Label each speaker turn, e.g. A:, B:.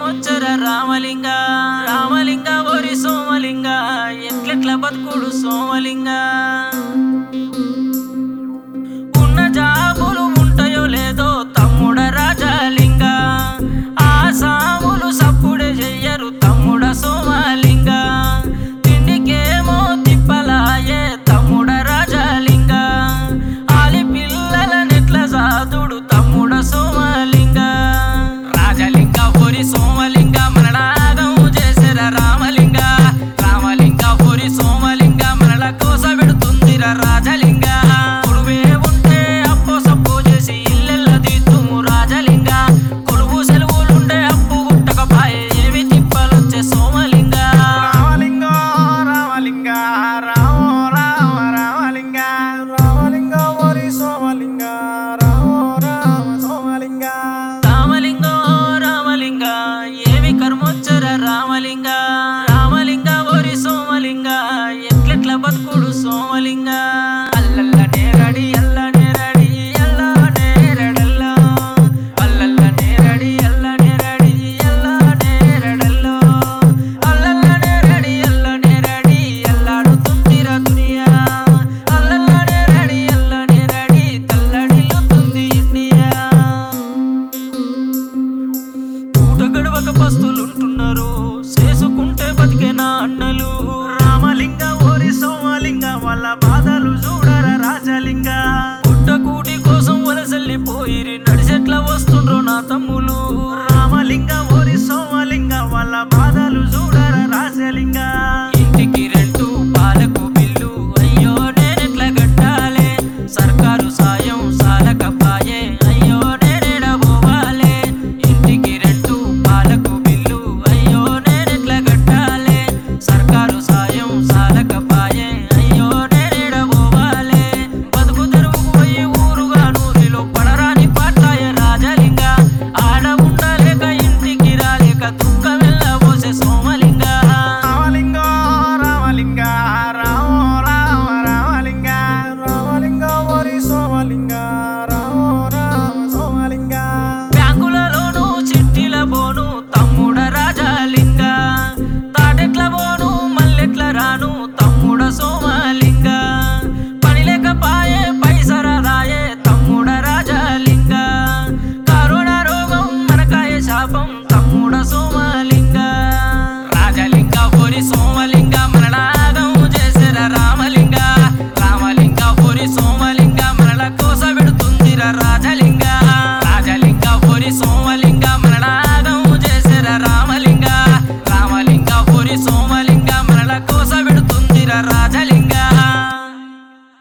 A: కర్మొచ్చర రామలింగ రామలింగ ఓరి సోమలింగ ఎట్లెట్ల బతుకుడు సోమలింగ ఉన్న జాబులు ఉంటాయో లేదో తమ్ముడ రాజలింగ ఆ సాములు సప్పుడే చెయ్యరు తమ్ముడ సోమలింగ తిండికేమో తిప్పలాయే తమ్ముడ రాజలింగ ఆలి పిల్లల నెట్ల సాదుడు తమ్ముడ సోమలింగ రాజలింగ ఒరి సోమలింగ మరణాగం చేసిన రామలింగ రామలింగ ఒరి సోమలింగ మరణ కోస పెడుతుందిర రాజలింగ కొడువే ఉంటే అప్పో సప్పో చేసి ఇల్లెల్ల తీతుము రాజలింగ కొడువు సెలవులుండే అప్పు గుట్టకపాయే ఏమి తిప్పలొచ్చే సోమలింగ
B: రామలింగ రామలింగ రామ రామ రామలింగ రామలింగ ఓరి సోమలింగ రామ రామ సోమలింగ
A: రామలింగ రామలింగ ఏమి కర్మొచ్చర రామలింగ రామలింగ ఓరి సోమలింగ ఎట్లెట్ల బతుకుడు సోమలింగ అల్లల్ల నేరడి అల్ల నేరడి అల్ల నేరడల్లో అల్లల్ల నేరడి అల్ల నేరడి అల్ల నేరడల్లో అల్లల్ల నేరడి అల్ల నేరడి అల్లాడుతుందిర దునియా అల్లల్ల నేరడి అల్ల నేరడి తల్లడిల్లుతుంది ఇండియా పూట గడవక పస్తులుంటున్నారు